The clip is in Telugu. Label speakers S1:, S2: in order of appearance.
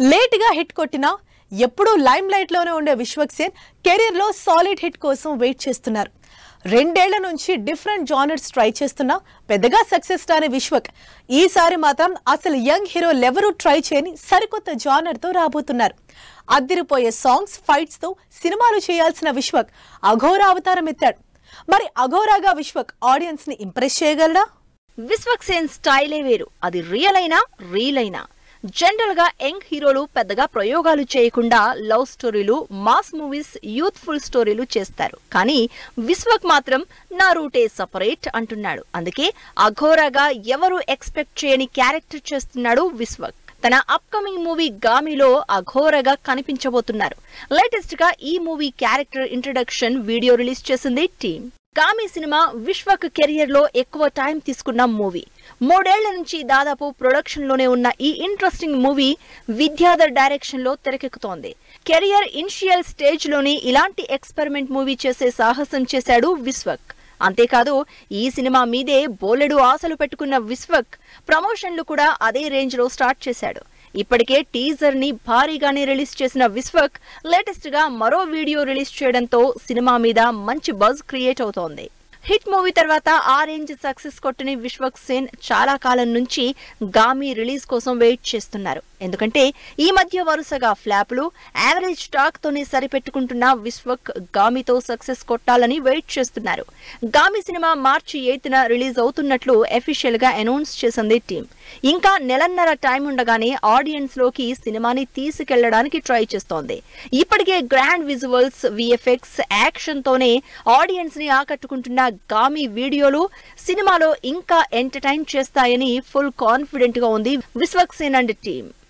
S1: లేటుగా హిట్ కొట్టినా ఎప్పుడూ లైమ్ లైట్ లోనే ఉండే విశ్వక్ సేన్ కెరీర్ లో సాలిడ్ హిట్ కోసం వెయిట్ చేస్తున్నారు రెండేళ్ల నుంచి డిఫరెంట్ జానర్స్ ట్రై చేస్తున్నా పెద్దగా సక్సెస్ రాని విశ్వక్ ఈసారి మాత్రం అసలు యంగ్ హీరోలు ఎవరూ ట్రై చేయని సరికొత్త జానర్ తో రాబోతున్నారు అద్దిరిపోయే సాంగ్స్ ఫైట్స్ తో సినిమాలు చేయాల్సిన విశ్వక్ అఘోరా అవతారం ఎత్తాడు మరి అఘోరాగా విశ్వక్ ఆడియన్స్ ని ఇంప్రెస్ చేయగలరా
S2: విశ్వక్ సేన్ స్టైలే వేరు అది రియల్ అయినా రీల్ అయినా జనరల్ గా యంగ్ హీరోలు పెద్దగా ప్రయోగాలు చేయకుండా లవ్ స్టోరీలు మాస్ మూవీస్ యూత్ఫుల్ స్టోరీలు చేస్తారు కానీ విశ్వక్ మాత్రం నా రూటే సపరేట్ అంటున్నాడు అందుకే అఘోరాగా ఎవరు ఎక్స్పెక్ట్ చేయని క్యారెక్టర్ చేస్తున్నాడు విశ్వక్ తన అప్కమింగ్ మూవీ గామిలో అఘోరగా కనిపించబోతున్నారు లేటెస్ట్ గా ఈ movie character introduction video release చేసింది team Gaami cinema Vishwak career లో ఎక్కువ టైం తీసుకున్న మూవీ మూడేళ్ల నుంచి దాదాపు ప్రొడక్షన్ లోనే ఉన్న ఈ ఇంట్రెస్టింగ్ మూవీ విద్యాధర్ డైరెక్షన్ లో తెరకెక్కుతోంది కెరియర్ ఇనిషియల్ స్టేజ్ లోని ఇలాంటి ఎక్స్పెరిమెంట్ మూవీ చేసే సాహసం చేశాడు విశ్వక్ అంతేకాదు ఈ సినిమా మీదే బోలెడు ఆశలు పెట్టుకున్న విశ్వక్ ప్రమోషన్లు కూడా అదే రేంజ్ లో స్టార్ట్ చేశాడు ఇప్పటికే టీజర్ ని భారీగానే రిలీజ్ చేసిన విశ్వక్ లేటెస్ట్ గా మరో వీడియో రిలీజ్ చేయడంతో సినిమా మీద మంచి బజ్ క్రియేట్ అవుతోంది హిట్ మూవీ తర్వాత ఆ రేంజ్ సక్సెస్ కొట్టని విశ్వక్ సేన్ చాలా కాలం నుంచి గామి రిలీజ్ కోసం వెయిట్ చేస్తున్నారు ఎందుకంటే ఈ మధ్య వరుసగా ఫ్లాపులు యావరేజ్ టాక్ తోనే సరిపెట్టుకుంటున్న విశ్వక్ గామితో సక్సెస్ కొట్టాలని వెయిట్ చేస్తున్నారు గామి సినిమా మార్చి ఎయిత్న రిలీజ్ అవుతున్నట్లు అఫీషియల్ గా అనౌన్స్ చేసింది టీం ఇంకా నెలన్నర టైం ఉండగానే ఆడియన్స్ లోకి సినిమాని తీసుకెళ్లడానికి ట్రై చేస్తోంది ఇప్పటికే గ్రాండ్ విజువల్స్ విఎఫ్ఎక్స్ యాక్షన్ తోనే ఆడియన్స్ ని ఆకట్టుకుంటున్న గామి వీడియోలు సినిమాలో ఇంకా ఎంటర్టైన్ చేస్తాయని ఫుల్ కాన్ఫిడెంట్ గా ఉంది విశ్వక్ సేన్ అండ్ టీం